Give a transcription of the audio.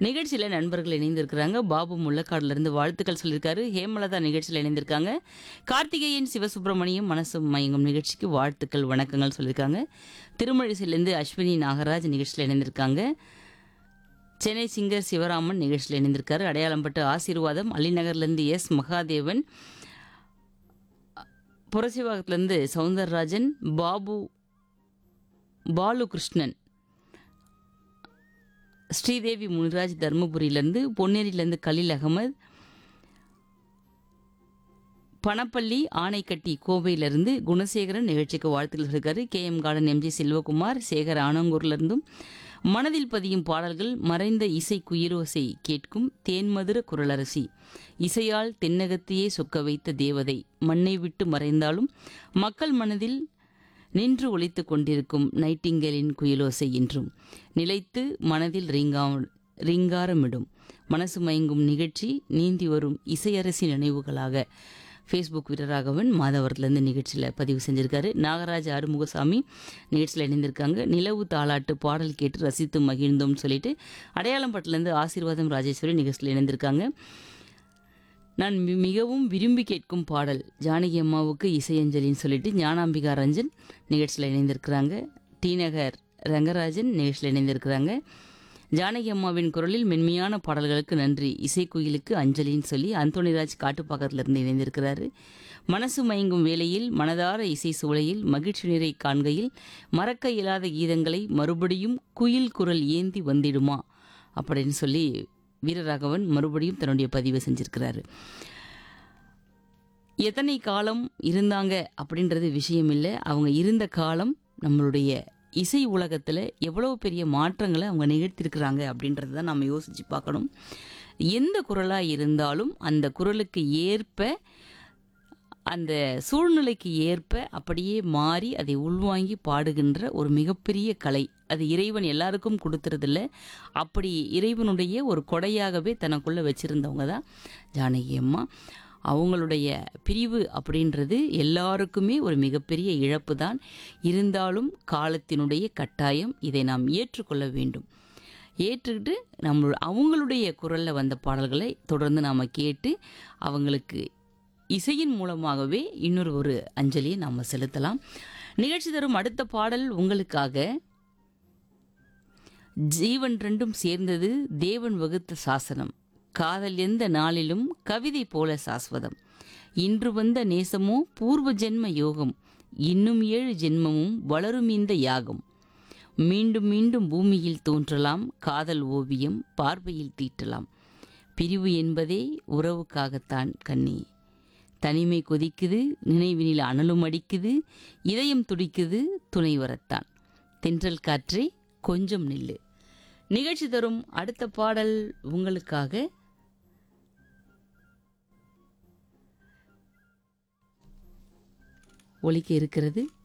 நிகழ்ச்சியில் நண்பர்கள் இணைந்திருக்கிறாங்க பாபு முள்ளக்காடுல இருந்து வாழ்த்துக்கள் சொல்லியிருக்காரு ஹேமலதா நிகழ்ச்சியில் இணைந்திருக்காங்க கார்த்திகேயன் சிவசுப்பிரமணியம் மனசு மயங்கும் நிகழ்ச்சிக்கு வாழ்த்துக்கள் வணக்கங்கள் சொல்லியிருக்காங்க திருமழிசையிலேருந்து அஸ்வினி நாகராஜ் நிகழ்ச்சியில் இணைந்திருக்காங்க சென்னை சிங்கர் சிவராமன் நிகழ்ச்சியில் இணைந்திருக்காரு அடையாளம்பட்டு ஆசீர்வாதம் அலிநகர்லேருந்து எஸ் மகாதேவன் புரசிவாகத்துலேருந்து சவுந்தரராஜன் பாபு பாலு கிருஷ்ணன் ஸ்ரீதேவி முனிராஜ் தருமபுரியிலேருந்து பொன்னேரியிலேருந்து கலீல் அகமது பணப்பள்ளி ஆனைக்கட்டி கோவையிலிருந்து குணசேகரன் நிகழ்ச்சிக்கு வாழ்த்துக்கள் சொல்லியிருக்காரு K M garden M G Selvakumar Sekar ஆனங்கூர்லேருந்தும் மனதில் பதியும் பாடல்கள் மறைந்த இசை குயிரோசை கேட்கும் தேன்மதுர குரலரசி இசையால் தென்னகத்தையே சொக்க வைத்த தேவதை மண்ணை விட்டு மறைந்தாலும் மக்கள் மனதில் நின்று ஒலித்துக் கொண்டிருக்கும் நைட்டிங்கேலின் குயிலோசை என்றும் நிலைத்து மனதில் ரீங்கா ரீங்காரமிடும் மனசு மயங்கும் நிகழ்ச்சி நீந்தி வரும் இசையரசி நினைவுகளாக ஃபேஸ்புக் வீரராகவன் மாதவரத்துலேருந்து நிகழ்ச்சியில் பதிவு செஞ்சுருக்காரு நாகராஜ அருமுகசாமி நிகழ்ச்சியில் இணைந்திருக்காங்க நிலவு தாளாட்டு பாடல் கேட்டு ரசித்து மகிழ்ந்தோம்னு சொல்லிட்டு அடையாளம்பட்டிலேருந்து ஆசீர்வாதம் ராஜேஸ்வரி நிகழ்ச்சியில் இணைந்திருக்காங்க நான் மி- மிகவும் விரும்பி கேட்கும் பாடல் ஜானகி அம்மாவுக்கு இசையஞ்சலின்னு சொல்லிட்டு ஞானாம்பிகா ரஞ்சன் நிகழ்ச்சியில் இணைந்திருக்கிறாங்க டி நகர் ரங்கராஜன் நிகழ்ச்சியில் இணைந்திருக்கிறாங்க ஜானகி அம்மாவின் குரலில் மென்மையான பாடல்களுக்கு நன்றி இசைக்குயிலுக்கு அஞ்சலின்னு சொல்லி அந்தோணிராஜ் காட்டுப்பாக்கத்திலிருந்து இணைந்திருக்கிறாரு மனசு மயங்கும் வேளையில் மனதார இசை சூளையில் மகிழ்ச்சி நிறை காண்கையில் மறக்க இயலாத கீதங்களை மறுபடியும் குயில் குரல் ஏந்தி வந்திடுமா அப்படின்னு சொல்லி வீரராகவன் மறுபடியும் தன்னுடைய பதிவை செஞ்சிருக்கிறாரு எத்தனை காலம் இருந்தாங்க அப்படின்றது விஷயம் இல்லை அவங்க இருந்த காலம் நம்மளுடைய இசை உலகத்தில் எவ்வளோ பெரிய மாற்றங்களை அவங்க நிகழ்த்தியிருக்கிறாங்க அப்படின்றத தான் நம்ம யோசித்து பார்க்கணும் எந்த குரலாக இருந்தாலும் அந்த குரலுக்கு ஏற்ப அந்த சூழ்நிலைக்கு ஏற்ப அப்படியே மாறி அதை உள்வாங்கி பாடுகின்ற ஒரு மிகப்பெரிய கலை அது இறைவன் எல்லாருக்கும் கொடுத்துறதில்ல அப்படி இறைவனுடைய ஒரு கொடையாகவே தனக்குள்ளே வச்சுருந்தவங்க தான் ஜானகி அம்மா அவங்களுடைய பிரிவு அப்படின்றது எல்லாருக்குமே ஒரு மிகப்பெரிய இழப்பு தான் இருந்தாலும் காலத்தினுடைய கட்டாயம் இதை நாம் ஏற்றுக்கொள்ள வேண்டும் ஏற்றுக்கிட்டு நம்ம அவங்களுடைய குரலில் வந்த பாடல்களை தொடர்ந்து நாம் கேட்டு அவங்களுக்கு இசையின் மூலமாகவே இன்னொரு ஒரு அஞ்சலியை நாம் செலுத்தலாம் நிகழ்ச்சி தரும் அடுத்த பாடல் உங்களுக்காக ஜீவன் ரெண்டும் சேர்ந்தது தேவன் வகுத்த சாசனம் காதல் எந்த நாளிலும் கவிதை போல சாஸ்வதம் இன்று வந்த நேசமோ பூர்வ ஜென்ம யோகம் இன்னும் ஏழு ஜென்மமும் வளரும் இந்த யாகம் மீண்டும் மீண்டும் பூமியில் தோன்றலாம் காதல் ஓவியம் பார்வையில் தீட்டலாம் பிரிவு என்பதே உறவுக்காகத்தான் கண்ணி தனிமை கொதிக்குது நினைவினில் அனலும் அடிக்குது இதயம் துடிக்குது துணை வரத்தான் தென்றல் காற்றே கொஞ்சம் நில்லு நிகழ்ச்சி தரும் அடுத்த பாடல் உங்களுக்காக ஒலிக்க இருக்கிறது